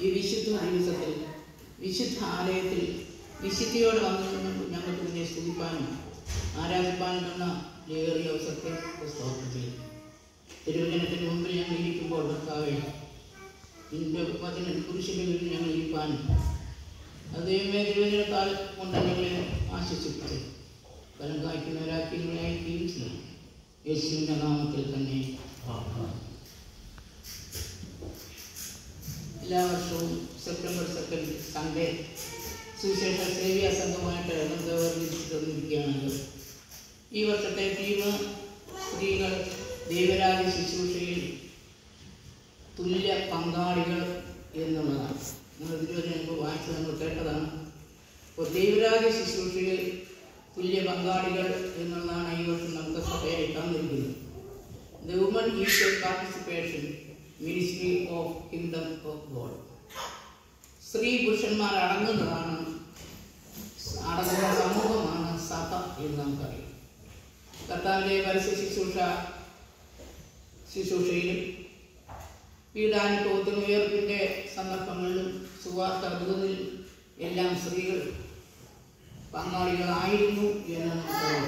ഈ വിശുദ്ധ ദിവസത്തിൽ വിശുദ്ധ ആലയത്തിൽ വിശുദ്ധിയോടെ വന്നു നിന്ന് ഞങ്ങൾക്ക് നിന്നെ സ്തുതിപ്പാനും ആരാധിപ്പാനും തന്ന ഏറിയ അവസരത്തെ സ്തോത്രം ചെയ്യും തിരുവചനത്തിന് മുമ്പിൽ ഞങ്ങൾ ഇരിക്കുമ്പോൾ കർത്താവേ നിന്റെ വചന കുരിശിൻ്റെ കീഴിൽ ഞങ്ങൾ ഇരിപ്പാനും അതേമേ തിരുവചനത്താൽ കൊണ്ട് ഞങ്ങളെ ആശ്വസിപ്പിച്ചു ഫലം കായ്ക്കുന്നവരാക്കി ഞങ്ങളെ ജീവിച്ചു യേശുവിൻ്റെ നാമത്തിൽ തന്നെ എല്ലാ വർഷവും സെപ്റ്റംബർ സെക്കൻഡ് സൺഡേ സുവിശേഷ സേവ്യ സംഘമായിട്ട് നമുക്ക് നിർമ്മിച്ചിരിക്കുകയാണല്ലോ ഈ വർഷത്തെ തീം സ്ത്രീകൾ ദൈവരാജ്യ ശുശ്രൂഷയിൽ തുല്യ പങ്കാളികൾ എന്നുള്ളതാണ് നമ്മൾ ഇതിനുവരെ നമുക്ക് വായിച്ച് നമ്മൾ കേട്ടതാണ് അപ്പോൾ ദൈവരാജ്യ ശുശ്രൂഷയിൽ തുല്യ പങ്കാളികൾ എന്നുള്ളതാണ് ഈ വർഷം നമുക്ക് സഭയിൽ തന്നിരിക്കുന്നത് the woman equal participation ministry of kingdom of God സ്ത്രീ പുരുഷന്മാർ അടങ്ങുന്നതാണ് അടങ്ങുന്ന സമൂഹമാണ് സഭ എന്ന് നമുക്കറിയാം കർത്താവിൻ്റെ പരസ്യ ശുശ്രൂഷ ശുശ്രൂഷയിലും പീഡാനുഭവത്തിന് ഉയർപ്പിൻ്റെ സന്ദർഭങ്ങളിലും സുവാർത്ത ദൂതിൽ എല്ലാം സ്ത്രീകൾ പങ്കാളികളായിരുന്നു എന്ന് നമുക്കറിയാം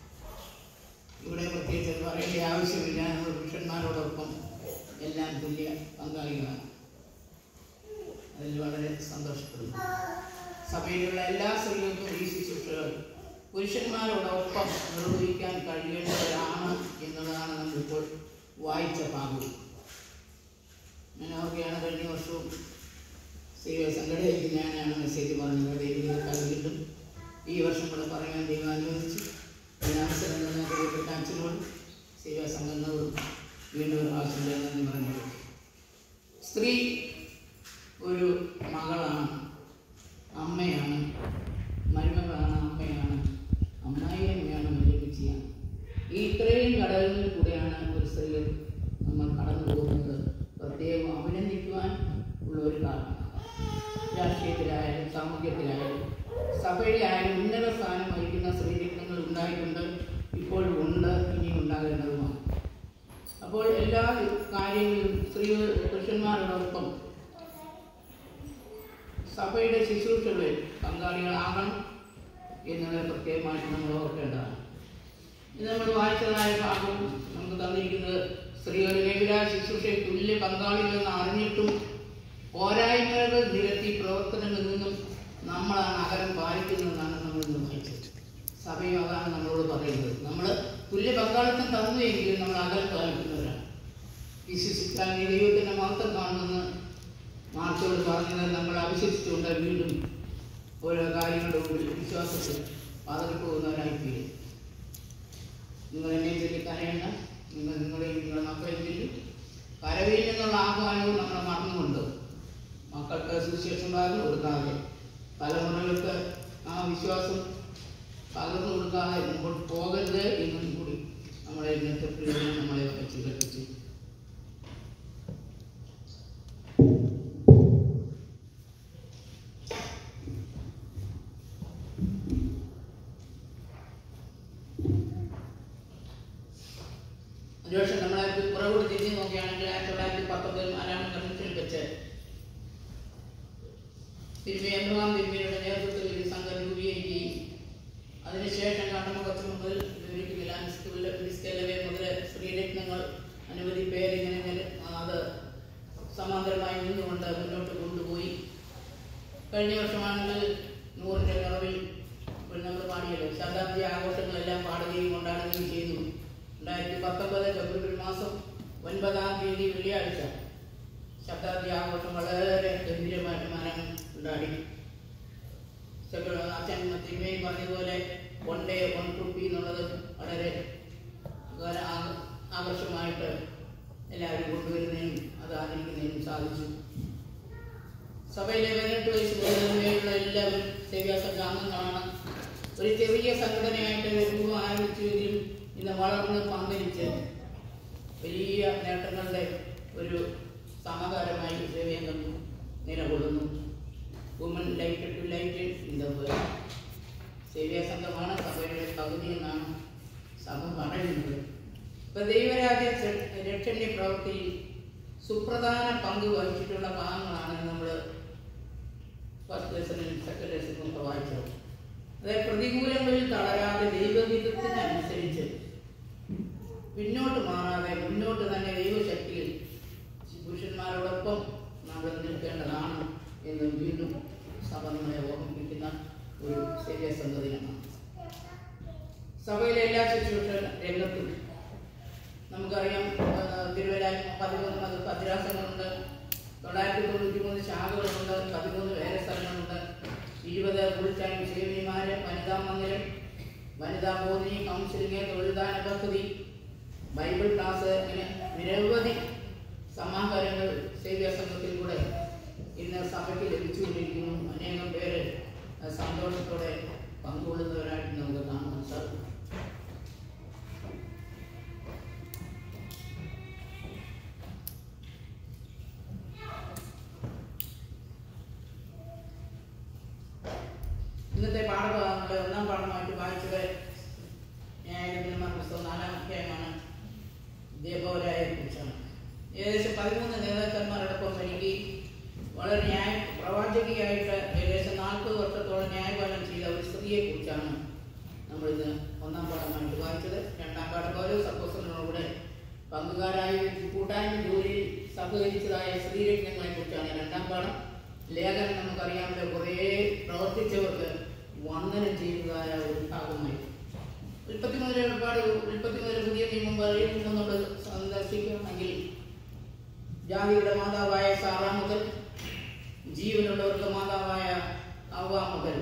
ഇവിടെ പ്രത്യേകിച്ച് പറയേണ്ട ആവശ്യമില്ല നമ്മൾ പുരുഷന്മാരോടൊപ്പം എല്ലാം തുല്യ പങ്കാളികളാണ് അതിൽ വളരെ സന്തോഷപ്പെടുന്നു സഭയിലുള്ള എല്ലാ സ്ത്രീകൾക്കും ഈ ശുശ്രൂഷകൾ പുരുഷന്മാരോടൊപ്പം നിർവഹിക്കാൻ കഴിയേണ്ടവരാണ് എന്നുള്ളതാണ് നമ്മളിപ്പോൾ വായിച്ച ഭാഗം ഞാൻ ഓർക്കുകയാണ് കഴിഞ്ഞ വർഷവും സേവ സംഘടനയ്ക്ക് ഞാനാണ് മെസ്സേജ് പറഞ്ഞത് ദൈവത്തെ വീണ്ടും ഈ വർഷം കൂടെ പറയാൻ ദൈവം അനുവദിച്ചു അതിന് അവസരം തന്നെ പ്രിയപ്പെട്ട അച്ഛനോടും സേവാ സംഘങ്ങളോടും വീണ്ടും ഒരു പ്രാവശ്യം ഞാൻ നന്ദി പറഞ്ഞു സ്ത്രീ ഒരു മകളാണ് അമ്മയാണ് മരുമകളാണ് അമ്മയാണ് അമ്മായിയമ്മയാണ് വലിയമ്മച്ചിയാണ് ഈ ഇത്രയും ഘടകങ്ങളിൽ കൂടെയാണ് ഒരു സ്ത്രീ നമ്മൾ കടന്നു പോകുന്നത് പ്രത്യേകം അഭിനന്ദിക്കുവാൻ ഉള്ള ഒരു കാരണം രാഷ്ട്രീയത്തിലായാലും സാമൂഹ്യത്തിലായാലും സഭയിലായാലും ഉന്നത സ്ഥാനം വഹിക്കുന്ന സ്ത്രീരത്നങ്ങൾ ഉണ്ടായിട്ടുണ്ട് ഇപ്പോഴും ഉണ്ട് ഇനിയും ഉണ്ടാകേണ്ടതുമാണ് അപ്പോൾ എല്ലാ കാര്യങ്ങളിലും സ്ത്രീകൾ പുരുഷന്മാരോടൊപ്പം സഭയുടെ ശുശ്രൂഷകളിൽ പങ്കാളികളാകണം എന്നുള്ളത് പ്രത്യേകമായിട്ട് നമ്മൾ ഓർക്കേണ്ടതാണ് ഇത് നമ്മൾ വായിച്ചതായ ഭാഗം നമുക്ക് തന്നിരിക്കുന്നത് സ്ത്രീകളിലെ ശുശ്രൂഷയിൽ തുല്യ പങ്കാളികളെന്ന് അറിഞ്ഞിട്ടും പോരായ്മകൾ നിരത്തി പ്രവർത്തനങ്ങളിൽ നിന്നും നമ്മളാണ് അകലം പാലിക്കുന്നതെന്നാണ് നമ്മൾ ഇന്ന് വായിച്ചത് സഭയും അതാണ് നമ്മളോട് പറയുന്നത് നമ്മൾ തുല്യ പങ്കാളിത്തം തന്നു എങ്കിലും നമ്മൾ അകലം പാലിക്കുന്നവരാണ് വിശ്വസിക്കാൻ ഈ ദൈവത്തിൻ്റെ മഹത്വം കാണുമെന്ന് മാർച്ചോട് പറഞ്ഞത് നമ്മൾ അവിശ്വസിച്ചുകൊണ്ട് വീണ്ടും ഓരോ കാര്യങ്ങളുടെ ഉള്ളിൽ വിശ്വാസത്തിൽ പതറിപ്പോകുന്നവരായിത്തീരും നിങ്ങൾ എന്നെ ചൊല്ലി കരയണ്ട നിങ്ങൾ നിങ്ങളെയും നിങ്ങളുടെ മക്കളെയും ചൊല്ലി കരവിൽ നിന്നുള്ള ആഹ്വാനവും നമ്മൾ മറന്നുകൊണ്ട് മക്കൾക്ക് സുവിശേഷം പകർന്നു കൊടുക്കാതെ തലമുറകൾക്ക് ആ വിശ്വാസം പകർന്നു കൊടുക്കാതെ മുമ്പോട്ട് പോകരുത് എന്നും കൂടി നമ്മളെ ഇന്നത്തെ പ്രയോജനം നമ്മളെ വഹിച്ചു കൽപ്പിച്ചു ഒരുപക്ഷെ നമ്മളെ പുറകോട്ട് തിരിഞ്ഞു നോക്കുകയാണെങ്കിൽ ആയിരത്തി തൊള്ളായിരത്തി പത്തൊമ്പതിൽ നാലാം കൺവെൻഷനിൽ വെച്ച് തിരുമി എബ്രഹാം തിരുമിയുടെ നേതൃത്വത്തിൽ ഒരു സംഘം രൂപീകരിക്കുകയും അതിനുശേഷം കണ്ണമുഖത്ത് മുതൽ മുതൽ സ്ത്രീരത്നങ്ങൾ അനവധി പേരിങ്ങനെ നില- അത് സമാന്തരമായി നിന്നുകൊണ്ട് മുന്നോട്ട് കൊണ്ടുപോയി കഴിഞ്ഞ വർഷമാണെങ്കിൽ നൂറിൻ്റെ നിറവിൽ ഇപ്പോൾ നമ്മൾ പാടിയല്ലോ ശതാബ്ദി ആഘോഷങ്ങളെല്ലാം പാടുകയും കൊണ്ടാടുകയും ചെയ്തു രണ്ടായിരത്തി പത്തൊമ്പത് ഫെബ്രുവരി മാസം ഒൻപതാം തീയതി വെള്ളിയാഴ്ച ശതാബ്ദി ആഘോഷം വളരെ ഗംഭീരമായിട്ട് മാനം ഉണ്ടാടി സെപ്റ്റംബർ അച്ഛൻ തിരുമേനി പറഞ്ഞതുപോലെ വൺ ഡേ വൺ റുപ്പി എന്നുള്ളത് വളരെ വളരെ ആ- ആകർഷമായിട്ട് എല്ലാവരും കൊണ്ടുവരുന്നതിനും അത് ആദരിക്കുന്നതിനും സാധിച്ചു സഭയിലെ പതിനെട്ട് വയസ്സ് മുതലുള്ള എല്ലാവരും സേവ്യാസംഘ അംഗങ്ങളാണ് ഒരു ചെറിയ സംഘടനയായിട്ട് രൂപം ആരംഭിച്ചുവെങ്കിലും ഇന്ന് വളർന്ന് പന്തലിച്ച് വലിയ നേട്ടങ്ങളുടെ ഒരു സമാഹാരമായി സേവയംഗം നിലകൊള്ളുന്നു woman light to light in the world സേവ്യാസംഘമാണ് സഭയുടെ പകുതി എന്നാണ് സഭ പറയുന്നത് ഇപ്പൊ ദൈവരാജ്യ രക്ഷണ്യ പ്രവൃത്തിയിൽ സുപ്രധാന പങ്ക് വഹിച്ചിട്ടുള്ള ഭാഗങ്ങളാണ് നമ്മൾ അതായത് പ്രതികൂലങ്ങളിൽ തളരാതെ ദൈവഹിതത്തിനനുസരിച്ച് പിന്നോട്ട് മാറാതെ മുന്നോട്ട് തന്നെ ദൈവശക്തിയിൽ പുരുഷന്മാരോടൊപ്പം നമ്മൾ നിൽക്കേണ്ടതാണ് എന്ന് വീണ്ടും സഭ നമ്മളെ ഓർമ്മിപ്പിക്കുന്ന ഒരു ശരിയ സംഗതിയാണ് സഭയിലെ എല്ലാ ശുശ്രൂഷ രംഗത്തും നമുക്കറിയാം ആ, തിരുവല്ല പതിമൂന്ന് ഭദ്രാസനങ്ങളുണ്ട് തൊള്ളായിരത്തി തൊണ്ണൂറ്റി മൂന്ന് ശാഖകളുണ്ട് പതിമൂന്ന് വേറെ സ്ഥലങ്ങളുണ്ട് ഇരുപത് ഫുൾ ടൈം സേവിമാര് വനിതാ മന്ദിരം വനിതാ ബോധി കൗൺസിലിംഗ് തൊഴിൽദാന പദ്ധതി ബൈബിൾ ക്ലാസ് ഇങ്ങനെ നിരവധി സമാഹാരങ്ങൾ സേവ്യ സംഘത്തിൽ കൂടെ ഇന്ന് സഭയ്ക്ക് ലഭിച്ചുകൊണ്ടിരിക്കുന്നു അനേകം പേര് ആ, സന്തോഷത്തോടെ പങ്കുകൊള്ളുന്നവരായിട്ട് നമുക്ക് കാണാൻ സാധിക്കും ഇന്നത്തെ പാഠഭാഗങ്ങളെ ഒന്നാം പാഠമായിട്ട് വായിച്ചത് ന്യായാധിപന്മാർ പുസ്തകം നാലാം അധ്യായമാണ് ദേവോരായെ കുറിച്ചാണ് ഏകദേശം പതിമൂന്ന് നേതാക്കന്മാരോടൊപ്പം വരികയും വളരെ ന്യായ പ്രവാചകിയായിട്ട് ഏകദേശം നാൽപ്പത് വർഷത്തോളം ന്യായപാലനം ചെയ്ത ഒരു സ്ത്രീയെ കുറിച്ചാണ് നമ്മളിന്ന് ഒന്നാം പാഠമായിട്ട് വായിച്ചത് രണ്ടാം പാഠം ഓരോ സപ്പോസറിനോടുകൂടെ പങ്കുകാരായി കൂട്ടായ്മ ജോലിയിൽ സഹകരിച്ചതായ സ്ത്രീരത്നങ്ങളെ കുറിച്ചാണ് രണ്ടാം പാഠം ലേഖനം നമുക്കറിയാമല്ലോ കുറേ പ്രവർത്തിച്ചവർക്ക് വന്ദനം ചെയ്യുന്നതായ ഒരു ഭാഗമായി ഉൽപ്പത്തി മുതൽ ഒരുപാട് ഉൽപ്പത്തി മുതൽ പുതിയ നിയമം വരെയും നമ്മൾ സന്ദർശിക്കുകയാണെങ്കിൽ ജാതിയുടെ മാതാവായ സാറ മുതൽ ജീവനുള്ളവർക്ക് മാതാവായ അവ മുതൽ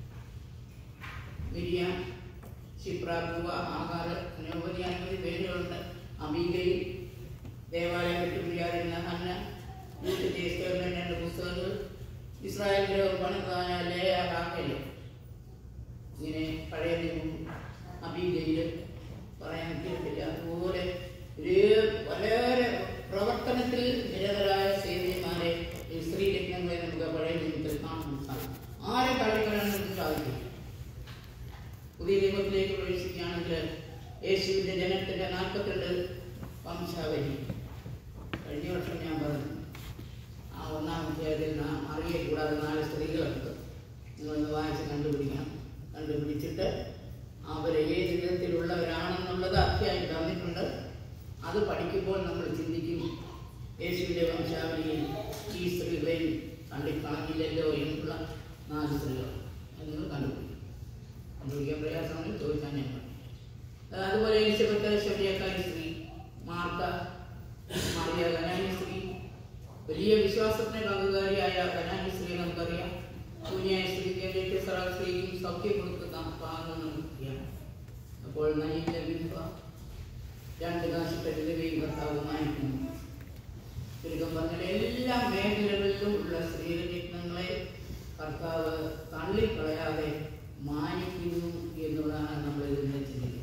മിരിയാം ക്ഷിപ്ര പൂവ ആകാർ അനവധി അനവധി പേരുകളുണ്ട് അബീകയിൽ ദേവാലയം വിട്ടുപിരിയാതിരുന്ന ഹന്ന വീട്ടിലെ എസ്തേറിന്റെ രണ്ട് പുസ്തകങ്ങൾ ഇസ്രായേലിന്റെ പണിതായ ലേയ റാക്കല് ഇങ്ങനെ പഴയ നിയമം അബീകയിൽ പറയാൻ പറ്റിയിട്ടില്ല അതുപോലെ ഒരു വളരെ പ്രവർത്തനത്തിൽ നിരതരായ സേവന്മാരെ ഈ സ്ത്രീ രത്നങ്ങളെ നമുക്ക് പഴയ നിയമത്തിൽ കാണാൻ സാധിക്കും ആരെ തള്ളിക്കളയാൻ നമുക്ക് സാധിക്കും പുതിയ നിയമത്തിലേക്ക് പ്രവേശിക്കുകയാണെങ്കിൽ യേശുവിന്റെ ജനനത്തിന്റെ നാൽപ്പത്തിരണ്ട് വംശാവലി കഴിഞ്ഞ വർഷം ഞാൻ പറഞ്ഞു ആ ഒന്നാം അധ്യായത്തിൽ നാം അറിയെ കൂടാതെ നാല് സ്ത്രീകളുണ്ട് നിങ്ങളൊന്ന് വായിച്ച് കണ്ടുപിടിക്കണം കണ്ടുപിടിച്ചിട്ട് അവരെ ഏത് വിധത്തിലുള്ളവരാണെന്നുള്ളത് അധ്യായം തന്നിട്ടുണ്ട് അത് പഠിക്കുമ്പോൾ നമ്മൾ ചിന്തിക്കും യേശുവിന്റെ വംശാവലിയിൽ ഈ സ്ത്രീകളെയും തള്ളിക്കളഞ്ഞില്ലല്ലോ എന്നുള്ള നാല് സ്ത്രീകൾ അത് നിങ്ങൾ കണ്ടുപിടിക്കും കണ്ടുപിടിക്കാൻ പ്രയാസമാണെങ്കിൽ ചോദിക്കാൻ ഞാൻ പറയും. അത് അതുപോലെ എലിസബത്ത് ശബരിയക്കാരി സ്ത്രീ മാർത്ത മാറിയ കനാനി സ്ത്രീ വലിയ വിശ്വാസത്തിന് പങ്കുകാരിയായ കനാനി സ്ത്രീ നമുക്കറിയാം കുഞ്ഞായ സ്ത്രീക്ക് വ്യത്യസ്ത സ്ത്രീക്കും സൗഖ്യം കൊടുക്കുന്ന ഭാഗം നമുക്കറിയാം അപ്പോൾ നയിലെ ബിംബ രണ്ട് കാശിപ്പറ്റി വിധവയും കർത്താവുമായിരിക്കുന്നു ചുരുക്കം പറഞ്ഞാൽ എല്ലാ മേഖലകളിലും ഉള്ള സ്ത്രീരത്നങ്ങളെ കർത്താവ് തള്ളിക്കളയാതെ മാനിക്കുന്നു എന്നുള്ളതാണ് നമ്മൾ ഇതിനെ ചിന്തിക്കുന്നത്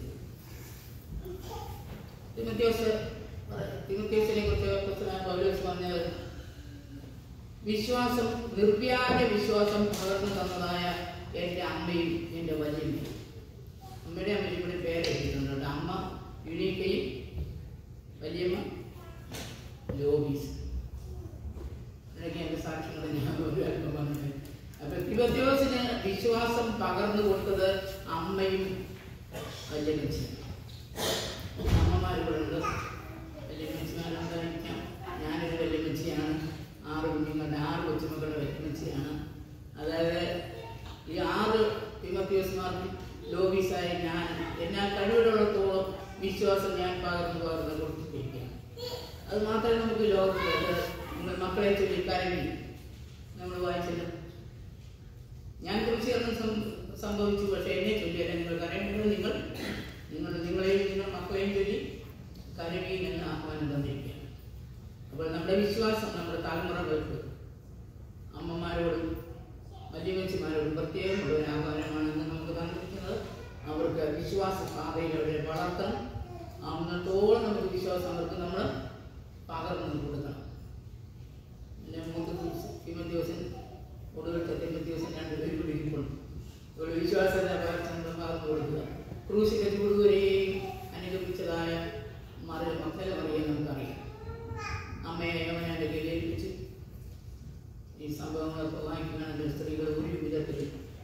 തിമത്യോസ് തിമത്യോസിനെ കുറിച്ച് പുസ്തകം പൗലോസ് പറഞ്ഞത് വിശ്വാസം നിർവ്യാജ വിശ്വാസം പകർന്നു തന്നതായ എൻ്റെ അമ്മയും എൻ്റെ വല്യമ്മയും അമ്മയുടെ അമ്മയും ഇവിടെ പേര് എഴുതിയിട്ടുണ്ട് കേട്ടോ. അമ്മ യുണീക്കയും വല്യമ്മ ലോബീസ് ഇതൊക്കെ എൻ്റെ സാക്ഷ്യങ്ങൾ ഞാൻ ഒരു അല്പം പറഞ്ഞത് അപ്പൊ തിമത്യോസിന് വിശ്വാസം പകർന്നു കൊടുത്തത് അമ്മയും വല്യമ്മച്ചിയും അമ്മമാരുകളുണ്ട് വല്യമ്മച്ചിമാരുണ്ടായിരിക്കാം ഞാനൊരു വല്യമ്മച്ചിയാണ് ആറ് കുഞ്ഞുങ്ങളുടെ ആറ് കൊച്ചുമക്കളുടെ വല്യമ്മച്ചിയാണ് അതായത് ഈ ആറ് തിമത്യോസ്മാർക്ക് ലോബീസായ ഞാൻ എന്നാൽ കഴിവിലുള്ളത്തോളം വിശ്വാസം ഞാൻ പകർന്നു പകർന്ന് കൊടുത്തിരിക്കുകയാണ് അത് മാത്രമേ നമുക്ക് ലോകത്തിലുണ്ട് നിങ്ങൾ മക്കളെ ചൊല്ലി കരങ്ങി നമ്മൾ വായിച്ചല്ലോ ഞാൻ കുറിച്ചൊന്നും സംഭവിച്ചു പക്ഷെ എന്നെ ചൊല്ലിയല്ല നിങ്ങൾ കരയേണ്ടത് നിങ്ങൾ നിങ്ങൾ നിങ്ങളെയും നിങ്ങൾ മക്കളെയും ചൊല്ലി കരവീൻ എന്ന് ആഹ്വാനം തന്നിരിക്കുകയാണ് അപ്പോൾ നമ്മുടെ വിശ്വാസം നമ്മുടെ തലമുറകൾക്ക് അമ്മമാരോടും വല്യമ്മച്ചിമാരോടും പ്രത്യേകമുള്ള ഒരു ആഹ്വാനമാണെന്ന് നമുക്ക് തന്നിരിക്കുന്നത് അവർക്ക് വിശ്വാസ പാതയിൽ അവരെ വളർത്തണം അന്നത്തോളം നമുക്ക് വിശ്വാസം അവർക്ക് നമ്മൾ പകർന്നു കൊടുക്കണം പിന്നെ മൂന്ന് തിമത്യോസൻ ഒടുവിലത്തെ തിമത്യോസൻ രണ്ടുപേരും പിടിക്കുമ്പോൾ ഒരു വിശ്വാസത്തെ പകർന്നു പകർന്നു കൊടുക്കുക ക്രൂശിന്റെ ചൂടുവരെയും അനുഗമിച്ചതായ മറിയ മക്കളെ മറിയാൻ നമുക്കറിയാം അമ്മയെ യവനെ കയ്യിലേൽപ്പിച്ച് ഈ സംഭവങ്ങളൊക്കെ വായിക്കുകയാണെങ്കിൽ സ്ത്രീകൾ ഒരു വിധത്തിൽ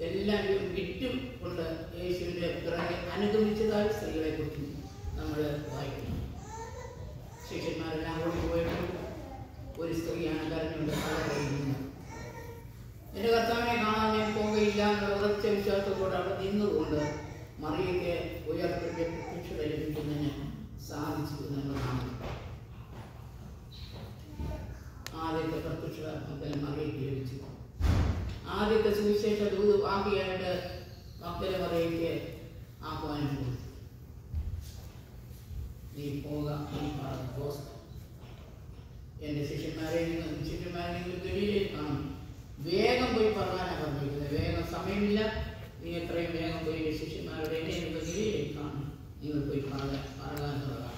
എല്ലാവരും വിറ്റും കൊണ്ട് യേശുവിൻ്റെ പിറകെ അനുഗമിച്ചതായി സ്ത്രീകളെ കുറിച്ച് നമ്മൾ വായിക്കുന്നു ശിഷ്യന്മാരെല്ലാം കൂടി പോയപ്പോൾ ഒരു സ്ത്രീയാണ് കരഞ്ഞുകൊണ്ട് തല കഴിയുന്നത് എൻ്റെ കർത്താവിനെ കാണാൻ ഞാൻ പോകുകയില്ല എന്നുള്ള ഉറച്ച വിശ്വാസത്തോടെ അവിടെ നിന്നുകൊണ്ട് മറിയയ്ക്ക് ഉയർത്തിൻ്റെ പ്രത്യക്ഷത ലഭിക്കുന്നതിന് സാധിച്ചു എന്നുള്ളതാണ് ആദ്യത്തെ പ്രത്യക്ഷത മക്കളെ മറിയയ്ക്ക് ലഭിച്ചു ആദ്യത്തെ സുവിശേഷ ദൂത് വാക്കിയായിട്ട് മക്കളെ മറിയയ്ക്ക് ആഹ്വാനം കൊടുത്തു നീ പോക നീ പറ എൻ്റെ ശിഷ്യന്മാരെ നിങ്ങൾ ശിഷ്യന്മാരെ നിങ്ങൾ ഗലീലയിൽ കാണും വേഗം പോയി പറയാനാണ് പറഞ്ഞിരിക്കുന്നത് വേഗം സമയമില്ല നീ എത്രയും വേഗം പോയി എൻ്റെ ശിഷ്യന്മാരുടെ എന്നെ നിങ്ങൾ ഗലീലയിൽ കാണും നിങ്ങൾ പോയി പറയാൻ പറയാനുള്ളതാണ്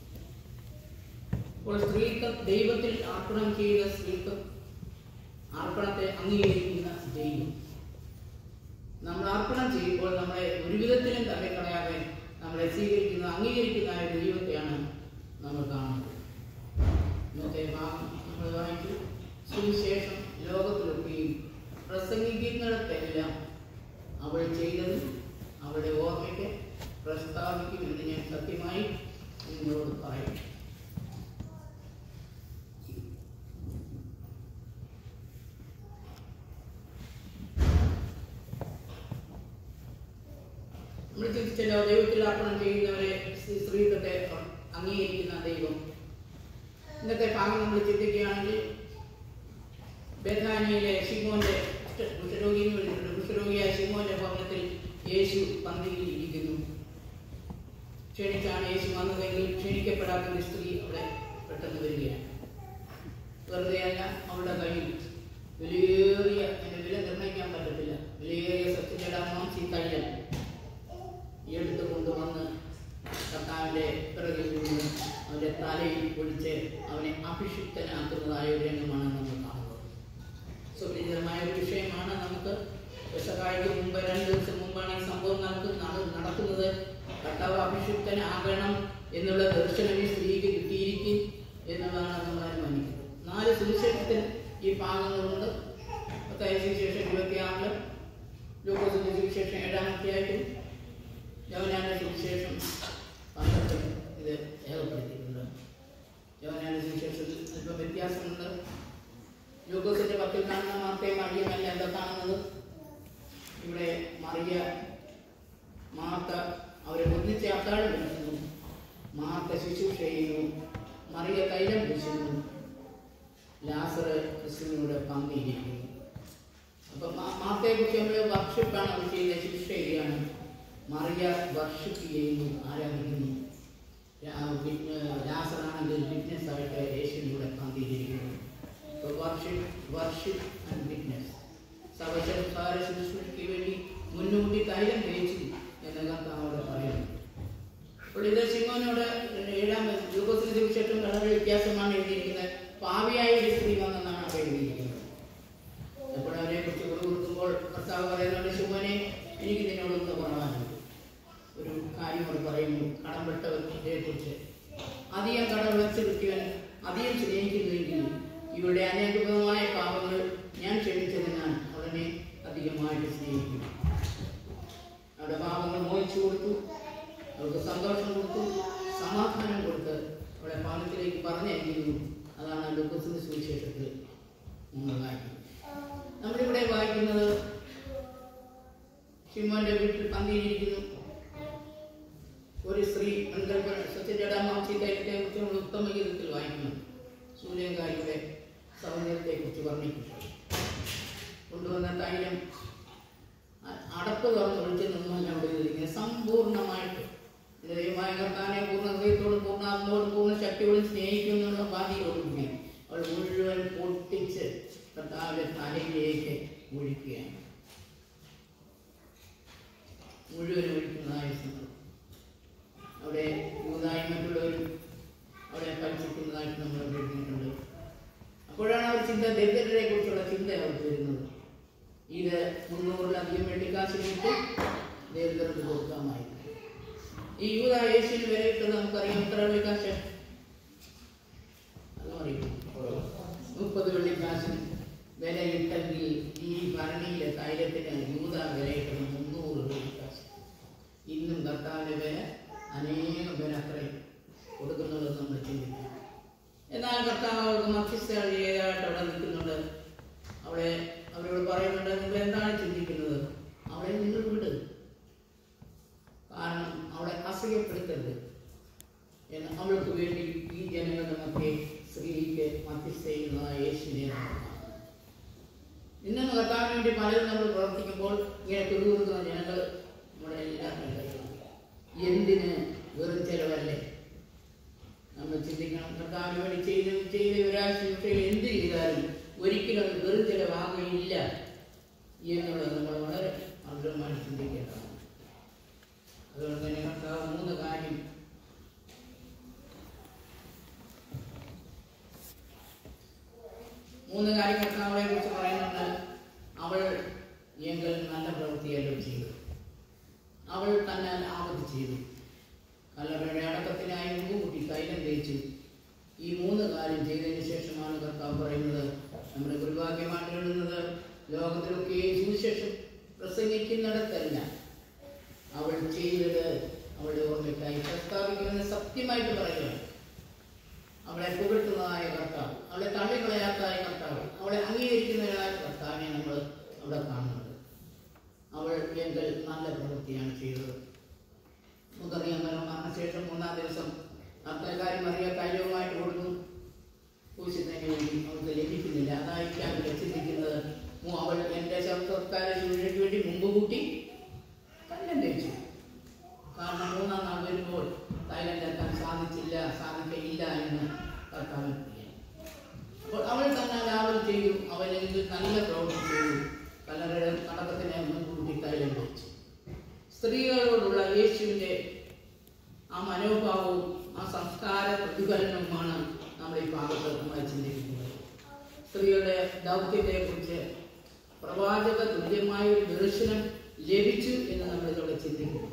അപ്പോൾ സ്ത്രീത്വം ദൈവത്തിൽ അർപ്പണം ചെയ്ത സ്ത്രീത്വം അർപ്പണത്തെ അംഗീകരിക്കുന്ന ദൈവം നമ്മൾ അർപ്പണം ചെയ്യുമ്പോൾ നമ്മളെ ഒരു വിധത്തിലും തള്ളിക്കളയാതെ നമ്മളെ സ്വീകരിക്കുന്ന അംഗീകരിക്കുന്ന ആ ഒരു ദൈവത്തെയാണ് നമ്മൾ കാണുന്നത് ഇന്നത്തെ ഭാഗം നമ്മൾ വായിച്ചു സുവിശേഷം ലോകത്തിലൊക്കെയും പ്രസംഗിക്കുന്നിടത്തെല്ലാം അവൾ ചെയ്തത് അവളുടെ ഓർമ്മയ്ക്ക് പ്രസ്താവിക്കുമെന്ന് ഞാൻ സത്യമായി നിങ്ങളോട് പറയും നമ്മൾ ചിന്തിച്ചല്ലോ ദൈവത്തിൽ അർപ്പണം ചെയ്യുന്നവരെ സ്ത്രീ- സ്ത്രീത്വത്തെ അംഗീകരിക്കുന്ന ദൈവം ഇന്നത്തെ ഭാഗം നമ്മൾ ചിന്തിക്കുകയാണെങ്കിൽ ബേധാനിയിലെ ഷിമോന്റെ കുഷ്ഠരോഗി എന്ന് വിളിച്ചിട്ടുണ്ട് കുഷ്ഠരോഗിയായ ഷിമോന്റെ ഭവനത്തിൽ യേശു പന്തിയിൽ ഇരിക്കുന്നു ക്ഷണിച്ചാണ് യേശു വന്നതെങ്കിൽ ക്ഷണിക്കപ്പെടാത്ത ഒരു സ്ത്രീ അവിടെ പെട്ടെന്ന് വരികയാണ് വെറുതെയല്ല അവളുടെ കയ്യിൽ വിലയേറിയ അതിന്റെ വില നിർണ്ണയിക്കാൻ പറ്റത്തില്ല വിലയേറിയ സത്യജടാമാംസി തൈലം എടുത്തു കൊണ്ടുവന്ന് കർത്താവിന്റെ പിറകിൽ നിന്ന് അവന്റെ തലയിൽ ഒഴിച്ച് അവനെ അഭിഷിക്തനാക്കുന്നതായ ഒരു രംഗമാണ് നമ്മൾ കാണുന്നത് സുപരിചിതമായ ഒരു വിഷയമാണ് നമുക്ക് വിഷകായ്ക്ക് മുമ്പ് രണ്ട് ദിവസം മുമ്പാണ് ഈ സംഭവം നടക്കുന്ന നട- നടക്കുന്നത് കർത്താവ് അഭിഷിക്തനാകണം എന്നുള്ള ദർശനം ഈ സ്ത്രീക്ക് കിട്ടിയിരിക്കും എന്നുള്ളതാണ് നമ്മൾ അനുമാനിക്കുന്നത് നാല് സുവിശേഷത്തിൽ ഈ ഭാഗങ്ങളുണ്ട് പത്തായ സുവിശേഷം ഇരുപത്തിയാറില് ലൂക്കോസിന്റെ സുവിശേഷം ഏഴാമത്തെ ആയിട്ടും യവനാന്റെ സുവിശേഷം പന്ത്രണ്ടിൽ ഇത് രേഖപ്പെടുത്തിയിട്ടുണ്ട് യവനാന്റെ സുവിശേഷത്തിൽ അല്പം വ്യത്യാസമുണ്ട് ലൂക്കോസിന്റെ പത്തിൽ കാണുന്ന മാർത്തയും മറിയമല്ല എന്താ കാണുന്നത് ഇവിടെ മറിയ മാർത്ത അവരെ ഒന്നിച്ച് അത്താഴം വിളിക്കുന്നു മാർത്ത ശുശ്രൂഷ ചെയ്യുന്നു മറിയ തൈലം പൂശുന്നു ലാസർ ക്രിസ്തുവിനോട് പങ്കിരിക്കുന്നു അപ്പൊ മാർത്തയെ കുറിച്ച് നമ്മൾ വർഷിപ്പാണ് അവർ ചെയ്യുന്നത് ശുശ്രൂഷ ചെയ്യുകയാണ് മറിയ വർഷിപ്പ് ചെയ്യുന്നു ആരാധിക്കുന്നു ലാസറാണെങ്കിൽ വിറ്റ്നസ് ആയിട്ട് യേശുവിനൂടെ പങ്കിരിക്കുന്നു വർഷിപ്പ് വർഷിപ്പ് ആൻഡ് വിറ്റ്നസ് സവശാര ശുശ്രൂഷയ്ക്ക് വേണ്ടി മുൻകൂട്ടി തൈലം തേച്ചു എന്ന് കർത്താവോട് പറയുന്നു അപ്പോൾ ഇത് സിമോനോട് ഏഴാം ലൂക്കോസിന് സുവിശേഷം വളരെ വ്യത്യാസമാണ് എഴുതിയിരിക്കുന്നത് പാവിയായ ഒരു സ്ത്രീ വന്നെന്നാണ് അവിടെ എഴുതിയിരിക്കുന്നത് അപ്പോൾ അവരെ കുറിച്ച് കൊടുക്കുമ്പോൾ കർത്താവ് പറയുന്നുണ്ട് ശിവനെ എനിക്ക് നിന്നോടൊന്ന് പറയാനുണ്ട് ഒരു കാര്യം കൂടെ പറയുന്നു കടംപെട്ടവരെ കുറിച്ച് അധികം കടം വെച്ച് കിട്ടിയവൻ അധികം സ്നേഹിക്കുന്നുവെങ്കിൽ ഇവരുടെ അനേകമായ പാപങ്ങൾ ഞാൻ ക്ഷമിച്ചതിനാൽ അവനെ അധികമായിട്ട് സ്നേഹിക്കും അവരുടെ പാപങ്ങൾ മോഹിച്ചു കൊടുത്തു അവർക്ക് സന്തോഷം കൊടുത്തു സമാധാനം കൊടുത്ത് അവരുടെ പാപത്തിലേക്ക് പറഞ്ഞയക്കുന്നു അതാണ് ലുക്കസിന്റെ സുവിശേഷത്തിൽ നമ്മൾ വായിക്കുന്നത് നമ്മളിവിടെ വായിക്കുന്നത് ഷിമോന്റെ വീട്ടിൽ പന്തിയിരിക്കുന്നു ഒരു സ്ത്രീ അന്തർപ്പണ സത്യജടാമാംസി തൈലത്തെ കുറിച്ച് നമ്മൾ ഉത്തമ ഗീതത്തിൽ വായിക്കുന്നു സൂര്യങ്കാരിയുടെ സൗന്ദര്യത്തെ കുറിച്ച് വർണ്ണിക്കുന്നു കൊണ്ടുവന്ന തൈലം അ- അടപ്പ് തുറന്ന് ഒഴിച്ച് നിന്നല്ല അവിടെ ഇരിക്കുന്നത് സമ്പൂർണ്ണമായിട്ട് ഇത് ദൈവമായ കർത്താനെ പൂർണ്ണ ഹൃദയത്തോടും പൂർണ്ണ ആത്മാവോടും പൂർണ്ണ ശക്തിയോടും സ്നേഹിക്കുന്നുള്ള ബാധ്യതയോടുകൂടി അവൾ മുഴുവൻ പൊട്ടിച്ച് കർത്താവിന്റെ തലയിലേക്ക് ഒഴിക്കുകയാണ് മുഴുവൻ ഒഴിക്കുന്നതായ സംഭവം അവിടെ യൂതായി മറ്റുള്ളവരും അവിടെ പരിശോധിക്കുന്നതായിട്ട് നമ്മൾ അവിടെ എഴുതിയിട്ടുണ്ട് അപ്പോഴാണ് അവർ ചിന്ത ദരിദ്രരെ കുറിച്ചുള്ള ചിന്ത അവർക്ക് വരുന്നത് ഇത് മുന്നൂറിലധികം വെള്ളിക്കാശിനിട്ട് ദരിദ്രർക്ക് കൊടുക്കാമായിരുന്നു ഈ യൂത യേശുവിന് വില കിട്ടുന്നത് നമുക്കറിയാം എത്ര വെള്ളിക്കാശ് അതും അറിയും മുപ്പത് വെള്ളിക്കാശിന് വിലയിട്ടെങ്കിൽ ഈ ഭരണിയിലെ തൈലത്തിന് യൂത വിലയിട്ടത് മുന്നൂറ് രൂപ ഇന്നും കർത്താവിൻ്റെ വില അനേകം പേര് അത്രയും കൊടുക്കുന്നത് നമ്മൾ ചിന്തിക്കണം എന്നാൽ കർത്താവ് അവർക്ക് മധ്യസ്ഥ ചെയ്തതായിട്ട് അവിടെ നിൽക്കുന്നുണ്ട് അവളെ അവരോട് പറയുന്നുണ്ട് നിങ്ങൾ എന്താണ് ചിന്തിക്കുന്നത് അവളെ നിങ്ങൾ വിട് കാരണം അവളെ അസഹ്യപ്പെടുത്തരുത് എന്ന് അവൾക്ക് വേണ്ടി ഈ ജനങ്ങളുടെ മധ്യേ സ്ത്രീക്ക് മധ്യസ്ഥ ചെയ്യുന്നതായ യേശുവിനെ നമ്മൾ കാണുന്നു. ഇന്ന് കർത്താവിന് വേണ്ടി പലരും നമ്മൾ പ്രവർത്തിക്കുമ്പോൾ ഇങ്ങനെ പിറുപിറുക്കുന്ന ജനങ്ങൾ നമ്മുടെ എല്ലാവരും കയ്യിലുണ്ട്. എന്തിന് വെറും ചെലവല്ലേ നമ്മൾ ചിന്തിക്കണം കർത്താവിന് വേണ്ടി ചെയ്ത് ചെയ്ത ഒരാശുപത്രിയിൽ എന്ത് ചെയ്താലും ഒരിക്കലും അത് വെറും ചെലവാകുകയില്ല എന്നുള്ളത് നമ്മൾ വളരെ അഗ്രഹമായി ചിന്തിക്കേണ്ടതാണ് അതുകൊണ്ട് തന്നെ കർത്താവ് മൂന്ന് കാര്യം മൂന്ന് കാര്യം കർത്താവിനെ കുറിച്ച് പറയുന്നുണ്ട് അവൾ എങ്കിൽ നല്ല പ്രവൃത്തിയല്ലോ ചെയ്തു അവൾ തന്നെ ആവത് ചെയ്തു കല്ലറയുടെ അടക്കത്തിനായി മുൻകൂട്ടി തൈലം തേച്ചു ഈ മൂന്ന് കാര്യം ചെയ്തതിന് ശേഷമാണ് കർത്താവ് പറയുന്നത് നമ്മുടെ ഗുരുവാക്യമാണ് എഴുതുന്നത് ലോകത്തിലൊക്കെയും സുവിശേഷം പ്രസംഗിക്കുന്നിടത്തല്ല അവൾ ചെയ്തത് അവളുടെ ഓർമ്മയ്ക്കായി പ്രസ്താവിക്കുമെന്ന് സത്യമായിട്ട് പറയുകയാണ് അവളെ പുകഴ്ത്തുന്നതായ കർത്താവ് അവളെ തള്ളിക്കളയാത്തതായ കർത്താവ് അവളെ അംഗീകരിക്കുന്നതായ കർത്താവിനെ നമ്മൾ അവിടെ കാണുന്നത് അവൾ എങ്കിൽ നല്ല പ്രവൃത്തിയാണ് ചെയ്തത് നമുക്കറിയാം മരണശേഷം മൂന്നാം ദിവസം അത്തരക്കാരി മറിയ കാര്യവുമായിട്ട് കൊടുത്തു കുരിശിനു വേണ്ടി അവൾക്ക് ലഭിക്കുന്നില്ല അതായിരിക്കാം അവൾ ചിന്തിക്കുന്നത് മു അവൾ എൻ്റെ ശബ്ദക്കാരെ ശുശ്രൂഷയ്ക്ക് വേണ്ടി മുമ്പ് കൂട്ടി തൈലം തേച്ചു കാരണം മൂന്നാം നാൾ വരുമ്പോൾ തൈലം ചേർക്കാൻ സാധിച്ചില്ല സാധിക്കയില്ല എന്ന് കർത്താവിന് അറിയാം അപ്പോൾ അവൾ തന്നെ ലാഭം ചെയ്തു അവനെങ്കിൽ നല്ല പ്രവൃത്തി ചെയ്തു കല്ലറയുടെ അടക്കത്തിനെ മുൻകൂട്ടി തൈലം വെച്ചു സ്ത്രീകളോടുള്ള യേശുവിൻ്റെ ആ മനോഭാവവും ആ സംസ്കാര പ്രതിഫലനവുമാണ് നമ്മൾ ഈ ഭാഗത്ത് നമ്മൾ ചിന്തിക്കുന്നത് സ്ത്രീകളുടെ ദൗത്യത്തെ കുറിച്ച് പ്രവാചക തുല്യമായ ഒരു ദർശനം ലഭിച്ചു എന്ന് നമ്മൾ ഇതിലൂടെ ചിന്തിക്കുന്നു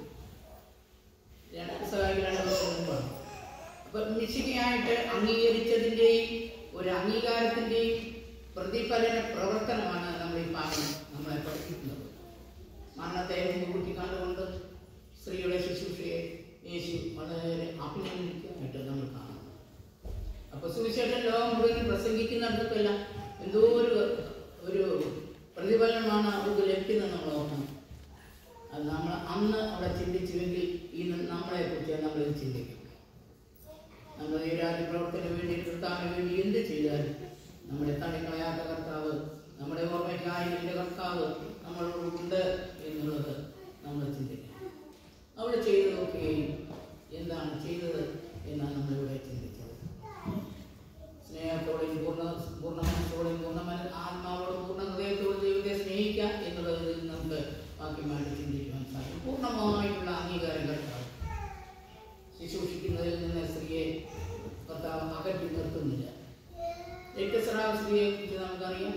രണ്ട് സഹായിക രണ്ട് വർഷം മുമ്പാണ് അപ്പൊ നിശ്ചിതയായിട്ട് അംഗീകരിച്ചതിൻ്റെയും ഒരു അംഗീകാരത്തിൻ്റെയും പ്രതിഫലന പ്രവർത്തനമാണ് നമ്മൾ ഈ ഭാഗം നമ്മളെ പഠിപ്പിക്കുന്നത് മരണത്തെ മുൻകൂട്ടി കണ്ടുകൊണ്ട് സ്ത്രീയുടെ ശുശ്രൂഷയെ യേശു വളരെ അഭിനന്ദിക്കാനായിട്ട് നമ്മൾ കാണുന്നു അപ്പൊ സുവിശേഷം ലോകം മുഴുവൻ പ്രസംഗിക്കുന്നിടത്തൊക്കെല്ല എന്തോ ഒരു ഒരു പ്രതിഫലനമാണ് അവർക്ക് ലഭിക്കുന്നത് നമ്മൾ ഓർക്കണം അത് നമ്മൾ അന്ന് അവിടെ ചിന്തിച്ചുവെങ്കിൽ ഇന്ന് നമ്മളെ കുറിച്ച് നമ്മൾ ഇത് ചിന്തിക്കും നമ്മൾ ഈ രാജ്യ പ്രവർത്തനം വേണ്ടി കർത്താവിന് വേണ്ടി എന്ത് ചെയ്താലും നമ്മളെ തള്ളിക്കളയാത്ത കർത്താവ് നമ്മുടെ ഓർമ്മയ്ക്കായി എൻ്റെ കർത്താവ് നമ്മളോടുണ്ട് എന്നുള്ളത് നമ്മൾ ചിന്തിക്കണം അവിടെ ചെയ്തതൊക്കെയും എന്താണ് ചെയ്തത് എന്നാണ് നമ്മളിവിടെ ചിന്തിച്ചത് സ്നേഹത്തോടെയും പൂർണ്ണ പൂർണ്ണ മനസ്സോടെയും പൂർണ്ണ മന ആത്മാവോടും പൂർണ്ണ ഹൃദയത്തോടും ദൈവത്തെ സ്നേഹിക്കുക എന്നുള്ളത് നമുക്ക് വാക്യമായിട്ട് ചിന്തിക്കുവാൻ സാധിക്കും പൂർണ്ണമായിട്ടുള്ള അംഗീകാരം കർത്താവ് ശുശ്രൂഷിക്കുന്നതിൽ നിന്ന് സ്ത്രീയെ കർത്താവ് അകറ്റി നിർത്തുന്നില്ല രക്തസ്രാവ സ്ത്രീയെ കുറിച്ച് നമുക്കറിയാം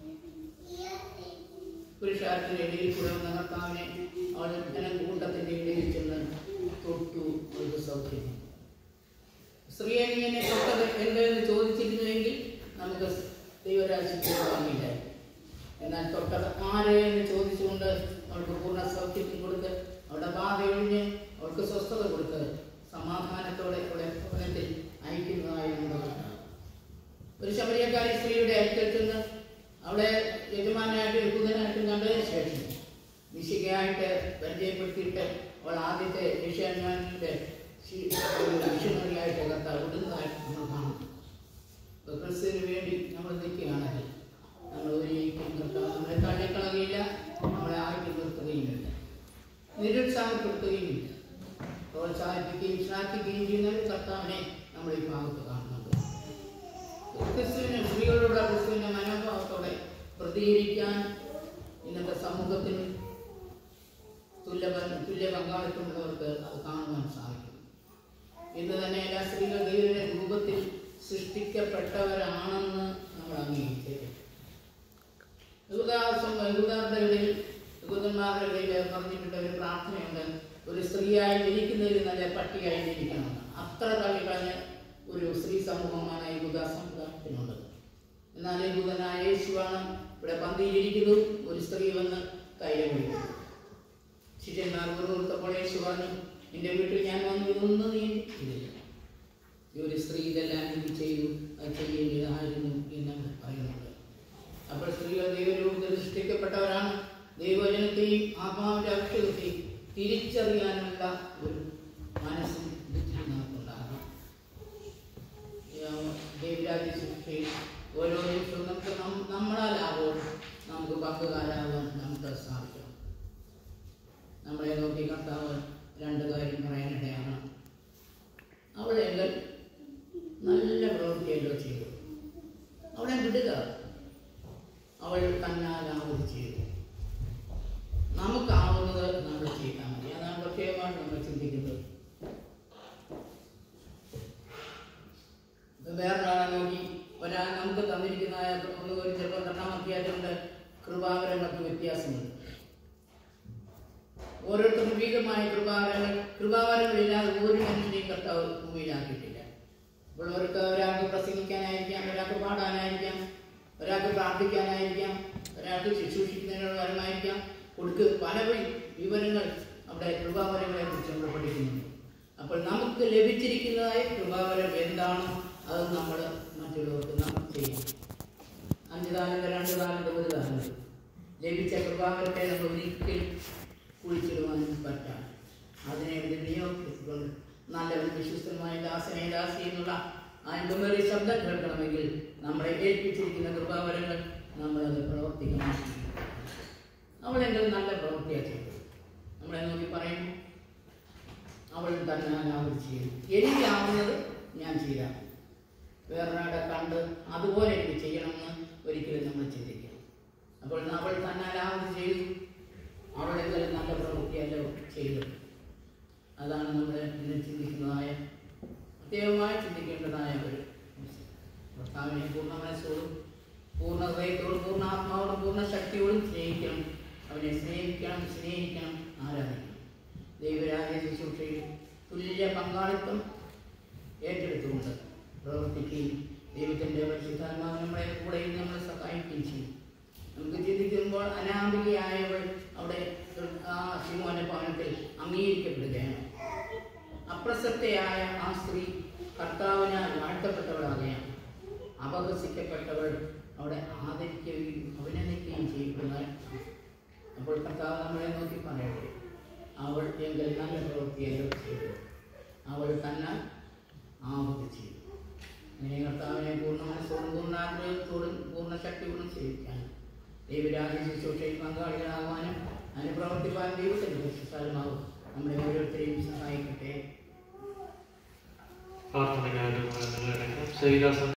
പുരുഷാരത്തിന്റെ ഇടയിൽ കൂടെ വന്ന കർത്താവിനെ അവൾ ജനക്കൂട്ടത്തിന്റെ ഇടയിൽ ചെന്ന് തൊട്ടു അവൾക്ക് സൗഖ്യം സ്ത്രീയെ നീ എന്നെ തൊട്ടത് എന്തെന്ന് ചോദിച്ചിരുന്നുവെങ്കിൽ നമുക്ക് ദൈവരാശിക്ക് വാങ്ങില്ല എന്നാൽ തൊട്ടത് ആരെ എന്ന് ചോദിച്ചുകൊണ്ട് അവൾക്ക് പൂർണ്ണ സൗഖ്യത്തിൽ കൊടുത്ത് അവളുടെ ബാധ ഒഴിഞ്ഞ് അവൾക്ക് സ്വസ്ഥത കൊടുത്ത് സമാധാനത്തോടെ അവളെ ഭവനത്തിൽ അയക്കുന്നതായി നമ്മൾ കാണാം ഒരു ശബരിയക്കാരി സ്ത്രീയുടെ അടുക്കൽ ചെന്ന് അവളെ യജമാനായിട്ട് യഹൂദനായിട്ടും കണ്ടതിന് ശേഷം നിശികയായിട്ട് പരിചയപ്പെടുത്തിയിട്ട് അവൾ ആദ്യത്തെ ഏഷ്യാന്മാരുടെ മിഷണറിയായിട്ട് കർത്താവ് വിടുന്നതായിട്ട് നമ്മൾ കാണുന്നു അപ്പോൾ ക്രിസ്തുവിന് വേണ്ടി നമ്മൾ നിൽക്കുകയാണെങ്കിൽ നമ്മൾ ഒരിക്കലും കർത്താവ് നമ്മളെ തള്ളിക്കളയുകയില്ല നമ്മളെ ആക്കി നിർത്തുകയുമില്ല നിരുത്സാഹപ്പെടുത്തുകയുമില്ല പ്രോത്സാഹിപ്പിക്കുകയും ശ്ലാഘിക്കുകയും ചെയ്യുന്ന ഒരു കർത്താവിനെ നമ്മൾ ഈ ഭാഗത്ത് കാണുന്നുണ്ട് ക്രിസ്തുവിനെ സ്ത്രീകളോട് ക്രിസ്തുവിന്റെ മനോഭാവത്തോടെ പ്രതികരിക്കാൻ ഇന്നത്തെ സമൂഹത്തിന് തുല്യ തുല്യ പങ്കാളിത്തമുള്ളവർക്ക് അത് കാണുവാൻ സാധിക്കും ഇന്ന് തന്നെ എല്ലാ സ്ത്രീകൾ ദൈവത്തിന്റെ രൂപത്തിൽ സൃഷ്ടിക്കപ്പെട്ടവരാണെന്ന് നമ്മൾ അംഗീകരിച്ചേക്കും യുവദാസം യുവതാരുടെ ഇടയിൽ യുവതന്മാരുടെ ഇടയിൽ പറഞ്ഞിട്ടുള്ള ഒരു പ്രാർത്ഥനയുണ്ട് ഒരു സ്ത്രീയായി ജനിക്കുന്നതിൽ നല്ല പട്ടിയായി ജനിക്കണമെന്ന് അത്ര തള്ളിക്കളഞ്ഞ ഒരു സ്ത്രീ സമൂഹമാണ് യുവദാ സമുദായത്തിനുള്ളത് എന്നാൽ ദൂതനായ യേശുവാണ് ഇവിടെ പന്തിയിലിരിക്കുന്നു ഒരു സ്ത്രീ വന്ന് തൈലം ഒഴിക്കുന്നു ശിഷ്യന്മാർ ഓരോരുത്തപ്പോൾ യേശു പറഞ്ഞു നിന്റെ വീട്ടിൽ ഞാൻ വന്നു ഇതൊന്നും നീ ചെയ്തില്ല ഈ ഒരു സ്ത്രീ ഇതെല്ലാം എനിക്ക് ചെയ്തു അത് ചെയ്യേണ്ടതായിരുന്നു എന്നാണ് പറയുന്നത് അപ്പോൾ സ്ത്രീകൾ ദൈവരൂപത്തിൽ സൃഷ്ടിക്കപ്പെട്ടവരാണ് ദൈവജനത്തെയും ആത്മാവിന്റെ അക്ഷരത്തെയും തിരിച്ചറിയാനുള്ള ഒരു മനസ്സും ബുദ്ധിയും നമുക്കുണ്ടാകണം ദൈവരാജ്യ ശിക്ഷയിൽ ഓരോ ദിവസവും നമുക്ക് നം- നമ്മളാലാകുമ്പോൾ നമുക്ക് പങ്കുകാരാകാൻ നമുക്ക് സാധിക്കണം നമ്മളെ നോക്കി കർത്താവ് രണ്ട് കാര്യം പറയാനിടയാണ് അവളെങ്കിൽ നല്ല പ്രവൃത്തിയല്ലോ ചെയ്തു അവളെ വിടുക അവൾ തന്നാലാവത് ചെയ്തു നമുക്കാവുന്നത് നമ്മൾ ചെയ്താൽ മതി അതാണ് പ്രത്യേകമായിട്ട് നമ്മൾ ചിന്തിക്കുന്നത് ഇപ്പൊ വേറൊരാളെ നോക്കി ഒരാൾ നമുക്ക് തന്നിരിക്കുന്ന ഒന്ന് ഒരു ചിലപ്പോൾ രണ്ടാം അധ്യായത്തിലുണ്ട് കൃപാവരങ്ങൾക്ക് വ്യത്യാസമുണ്ട് ഓരോരുത്തർക്കും വിവിധമായ കൃപാവരങ്ങൾ കൃപാവരങ്ങളില്ലാതെ ഒരു മനുഷ്യനെയും കർത്താവ് ഭൂമിയിലാക്കിയിട്ടില്ല അപ്പോൾ അവർക്ക് ഒരാൾക്ക് പ്രസംഗിക്കാനായിരിക്കാം ഒരാൾക്ക് പാടാനായിരിക്കാം ഒരാൾക്ക് പ്രാർത്ഥിക്കാനായിരിക്കാം ഒരാൾക്ക് ശുശ്രൂഷിക്കുന്നതിനുള്ള വരമായിരിക്കാം കൊടുക്ക് പല വി- വിവരങ്ങൾ അവിടെ കൃപാവരങ്ങളെ കുറിച്ച് നമ്മൾ പഠിക്കുന്നുണ്ട് അപ്പോൾ നമുക്ക് ലഭിച്ചിരിക്കുന്നതായ കൃപാവരം എന്താണോ അത് നമ്മൾ മറ്റുള്ളവർക്ക് നമ്മൾ ചെയ്യണം അഞ്ച് താലന്ത് രണ്ട് താലന്ത് ഒരു താലന്ത് ലഭിച്ച കൃപാവരത്തെ നമ്മൾ ഒരിക്കലും കുഴിച്ചിടുവാനും പറ്റാം അതിനെ ഇത് വിനിയോഗിച്ചുകൊണ്ട് നല്ലവൻ വിശ്വസ്തമായ ദാസനെ ദാസി എന്നുള്ള അനുപമേറിയ ശബ്ദം കേൾക്കണമെങ്കിൽ നമ്മളെ ഏൽപ്പിച്ചിരിക്കുന്ന കൃപാവരങ്ങൾ നമ്മളത് പ്രവർത്തിക്കണം അവളെങ്കിലും നല്ല പ്രവൃത്തിയാണ് ചെയ്തത് നമ്മളെ നോക്കി പറയുന്നു അവൾ തന്നെ അവർ ചെയ്തു എനിക്കാവുന്നത് ഞാൻ ചെയ്യാം വേറൊരാളെ കണ്ട് അതുപോലെ എനിക്ക് ചെയ്യണമെന്ന് ഒരിക്കലും നമ്മൾ ചിന്തിക്കണം അപ്പോൾ അവൾ തന്നാലാവത് ചെയ്തു അവൾ എന്തെങ്കിലും നല്ല പ്രവൃത്തിയല്ലോ ചെയ്തു അതാണ് നമ്മൾ ഇന്ന് ചിന്തിക്കുന്നതായ പ്രത്യേകമായി ചിന്തിക്കേണ്ടതായ ഒരു ഭർത്താവിനെ പൂർണ്ണ മനസ്സോടും പൂർണ്ണ ഹൃദയത്തോടും പൂർണ്ണ ആത്മാവോടും പൂർണ്ണ ശക്തിയോടും സ്നേഹിക്കണം അവനെ സ്നേഹിക്കണം സ്നേഹിക്കണം ആരാധിക്കണം ദൈവരാജ്യ ശുശ്രൂഷയിൽ തുല്യ പങ്കാളിത്തം ഏറ്റെടുത്തുകൊണ്ട് പ്രവർത്തിക്കുകയും ദൈവത്തിൻ്റെ പരിശുദ്ധാത്മാവ് നമ്മളെ കൂടെ ഇരുന്ന് നമ്മളെ സഹായിക്കുകയും ചെയ്യും നമുക്ക് ചിന്തിക്കുമ്പോൾ അനാമികയായവൾ അവിടെ ആ ശിവോന്റെ ഭവനത്തിൽ അംഗീകരിക്കപ്പെടുകയാണ് അപ്രസക്തയായ ആ സ്ത്രീ കർത്താവിനാൽ വാഴ്ത്തപ്പെട്ടവളാകയാണ് അപഹസിക്കപ്പെട്ടവൾ അവിടെ ആദരിക്കുകയും അഭിനന്ദിക്കുകയും ചെയ്യപ്പെടുന്നതായി അപ്പോൾ കർത്താവ് നമ്മളെ നോക്കി പറയട്ടെ അവൾ എങ്കിൽ നല്ല പ്രവൃത്തിയല്ലോ ചെയ്തു അവൾ തന്നെ ആവത് ചെയ്തു അങ്ങനെ കർത്താവിനെ പൂർണ്ണ മനസ്സോടും പൂർണ്ണ ആഗ്രഹത്തോടും പൂർണ്ണ ശക്തിയോടും സേവിക്കാൻ ദൈവരാജ്യ ശുശ്രൂഷയിൽ പങ്കാളികളാകാനും അതിന് പ്രവർത്തിപ്പാൻ ദൈവത്തിന്റെ പരിശുദ്ധാത്മാവ് നമ്മളെ ഓരോരുത്തരെയും സഹായിക്കട്ടെ പ്രാർത്ഥനകാരും നിങ്ങളടക്കം ശരീരാസ